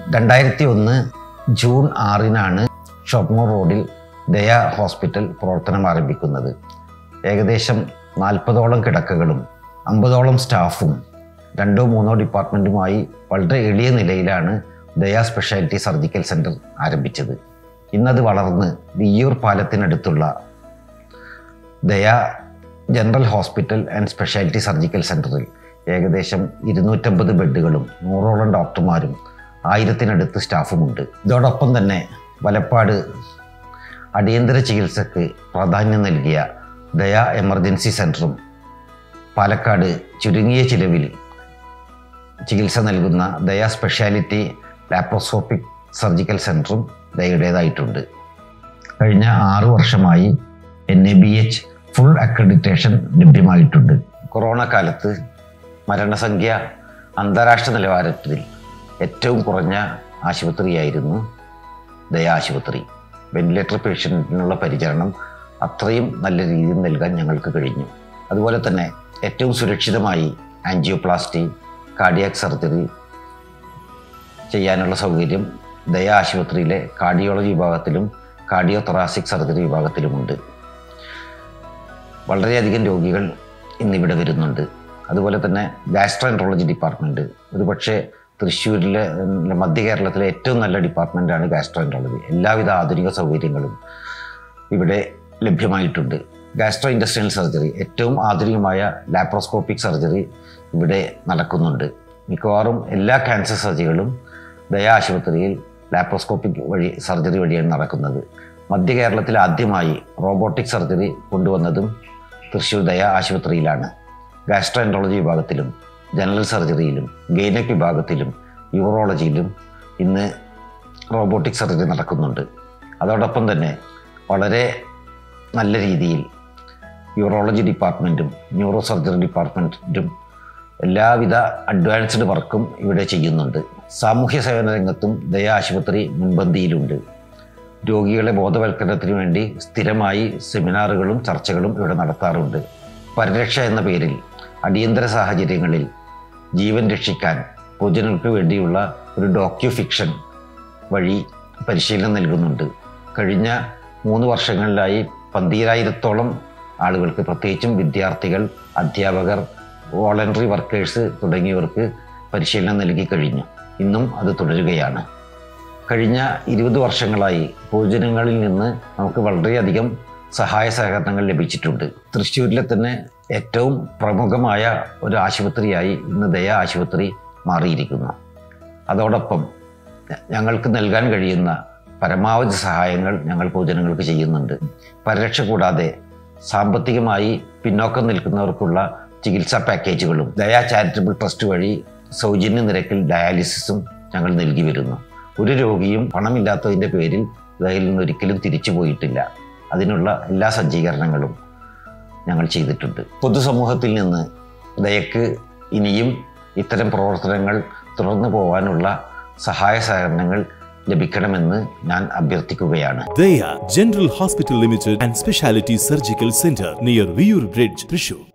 രണ്ടായിരത്തി ഒന്ന് ജൂൺ ആറിനാണ് ഷൊർണൂർ റോഡിൽ ദയ ഹോസ്പിറ്റൽ പ്രവർത്തനം ആരംഭിക്കുന്നത് ഏകദേശം നാൽപ്പതോളം കിടക്കകളും അമ്പതോളം സ്റ്റാഫും രണ്ടോ മൂന്നോ ഡിപ്പാർട്ട്മെൻറ്റുമായി വളരെ എളിയ നിലയിലാണ് ദയ സ്പെഷ്യാലിറ്റി സർജിക്കൽ സെൻറ്റർ ആരംഭിച്ചത് ഇന്നത് വളർന്ന് വിയ്യൂർ പാലത്തിനടുത്തുള്ള Daya general hospital and speciality surgical സെൻറ്ററിൽ ഏകദേശം ഇരുന്നൂറ്റമ്പത് ബെഡുകളും നൂറോളം ഡോക്ടർമാരും ആയിരത്തിനടുത്ത് സ്റ്റാഫുമുണ്ട് ഇതോടൊപ്പം തന്നെ വലപ്പാട് അടിയന്തര ചികിത്സക്ക് പ്രാധാന്യം നൽകിയ ദയ എമർജൻസി സെൻറ്ററും പാലക്കാട് ചുരുങ്ങിയ ചിലവിൽ ചികിത്സ നൽകുന്ന ദയ സ്പെഷ്യാലിറ്റി ലാപ്രോസ്കോപ്പിക് സർജിക്കൽ സെൻറ്ററും ദയയുടേതായിട്ടുണ്ട് കഴിഞ്ഞ ആറു വർഷമായി N A B H full accreditation ലഭ്യമായിട്ടുണ്ട് കൊറോണ കാലത്ത് മരണസംഖ്യ അന്താരാഷ്ട്ര നിലവാരത്തിൽ ഏറ്റവും കുറഞ്ഞ ആശുപത്രിയായിരുന്നു ദയ ആശുപത്രി വെന്റിലേറ്റർ പേഷ്യൻറ്റിനുള്ള പരിചരണം അത്രയും നല്ല രീതിയിൽ നൽകാൻ ഞങ്ങൾക്ക് കഴിഞ്ഞു അതുപോലെ തന്നെ ഏറ്റവും സുരക്ഷിതമായി ആൻജിയോപ്ലാസ്റ്റി കാർഡിയാക് സർജറി ചെയ്യാനുള്ള സൗകര്യം ദയ ആശുപത്രിയിലെ കാർഡിയോളജി വിഭാഗത്തിലും കാർഡിയോ തൊറാസിക് സർജറി വിഭാഗത്തിലുമുണ്ട് വളരെയധികം രോഗികൾ ഇന്നിവിടെ വരുന്നുണ്ട് അതുപോലെ തന്നെ ഗാസ്ട്രോൻട്രോളജി ഡിപ്പാർട്ട്മെൻറ്റ് ഒരുപക്ഷെ തൃശ്ശൂരിലെ ഉം, മധ്യ കേരളത്തിലെ ഏറ്റവും നല്ല ഡിപ്പാർട്ട്മെൻറ്റാണ് ഗാസ്ട്രോൻട്രോളജി എല്ലാവിധ ആധുനിക സൗകര്യങ്ങളും ഇവിടെ ലഭ്യമായിട്ടുണ്ട് ഗാസ്ട്രോ ഇൻഡസ്ട്രിയൽ സർജറി ഏറ്റവും ആധുനികമായ ലാപ്രോസ്കോപ്പിക് സർജറി ഇവിടെ നടക്കുന്നുണ്ട് മിക്കവാറും എല്ലാ ക്യാൻസർ സർജറികളും ദയ ആശുപത്രിയിൽ ലാപ്രോസ്കോപ്പിക് വഴി സർജറി വഴിയാണ് നടക്കുന്നത് മധ്യ കേരളത്തിൽ ആദ്യമായി റോബോട്ടിക് സർജറി കൊണ്ടുവന്നതും തൃശ്ശൂർ ദയ ആശുപത്രിയിലാണ് ഗാസ്ട്രോൻട്രോളജി വിഭാഗത്തിലും ജനറൽ സർജറിയിലും ഗൈനക് വിഭാഗത്തിലും യൂറോളജിയിലും ഇന്ന് റോബോട്ടിക് സർജറി നടക്കുന്നുണ്ട് അതോടൊപ്പം തന്നെ വളരെ നല്ല രീതിയിൽ യൂറോളജി ഡിപ്പാർട്ട്മെൻറ്റും ന്യൂറോ സർജറി ഡിപ്പാർട്ട്മെൻറ്റും എല്ലാവിധ അഡ്വാൻസ്ഡ് വർക്കും ഇവിടെ ചെയ്യുന്നുണ്ട് സാമൂഹ്യ സേവന രംഗത്തും ദയ ആശുപത്രി മുൻപന്തിയിലുണ്ട് രോഗികളെ ബോധവൽക്കരണത്തിന് വേണ്ടി സ്ഥിരമായി സെമിനാറുകളും ചർച്ചകളും ഇവിടെ നടത്താറുണ്ട് പരിരക്ഷ എന്ന പേരിൽ അടിയന്തര സാഹചര്യങ്ങളിൽ ജീവൻ രക്ഷിക്കാൻ പൊതുജനങ്ങൾക്ക് വേണ്ടിയുള്ള ഒരു ഡോക്യു ഫിക്ഷൻ വഴി പരിശീലനം നൽകുന്നുണ്ട് കഴിഞ്ഞ മൂന്ന് വർഷങ്ങളിലായി പന്തീരായിരത്തോളം ആളുകൾക്ക് പ്രത്യേകിച്ചും വിദ്യാർത്ഥികൾ അധ്യാപകർ വോളണ്ടറി വർക്കേഴ്സ് തുടങ്ങിയവർക്ക് പരിശീലനം നൽകി കഴിഞ്ഞു ഇന്നും അത് തുടരുകയാണ് കഴിഞ്ഞ ഇരുപത് വർഷങ്ങളായി പൊതുജനങ്ങളിൽ നിന്ന് നമുക്ക് വളരെയധികം സഹായ സഹകരണങ്ങൾ ലഭിച്ചിട്ടുണ്ട് തൃശ്ശൂരിലെ തന്നെ ഏറ്റവും പ്രമുഖമായ ഒരു ആശുപത്രിയായി ഇന്ന് ദയ ആശുപത്രി മാറിയിരിക്കുന്നു അതോടൊപ്പം ഞ- ഞങ്ങൾക്ക് നൽകാൻ കഴിയുന്ന പരമാവധി സഹായങ്ങൾ ഞങ്ങൾ പൊതുജനങ്ങൾക്ക് ചെയ്യുന്നുണ്ട് പരിരക്ഷ കൂടാതെ സാമ്പത്തികമായി പിന്നോക്കം നിൽക്കുന്നവർക്കുള്ള ചികിത്സാ പാക്കേജുകളും ദയ ചാരിറ്റബിൾ ട്രസ്റ്റ് വഴി സൗജന്യ നിരക്കിൽ ഡയാലിസിസും ഞങ്ങൾ നൽകി വരുന്നു ഒരു രോഗിയും പണമില്ലാത്തതിൻ്റെ പേരിൽ ദയയിൽ നിന്ന് ഒരിക്കലും തിരിച്ചു പോയിട്ടില്ല അതിനുള്ള എല്ലാ സജ്ജീകരണങ്ങളും ഞങ്ങൾ ചെയ്തിട്ടുണ്ട് പൊതുസമൂഹത്തിൽ നിന്ന് ദയക്ക് ഇനിയും ഇത്തരം പ്രവർത്തനങ്ങൾ തുടർന്നു പോകാനുള്ള സഹായ സഹകരണങ്ങൾ ലഭിക്കണമെന്ന് ഞാൻ അഭ്യർത്ഥിക്കുകയാണ് Daya General Hospital Limited and Speciality Surgical Center near Viyur Bridge, Trishur.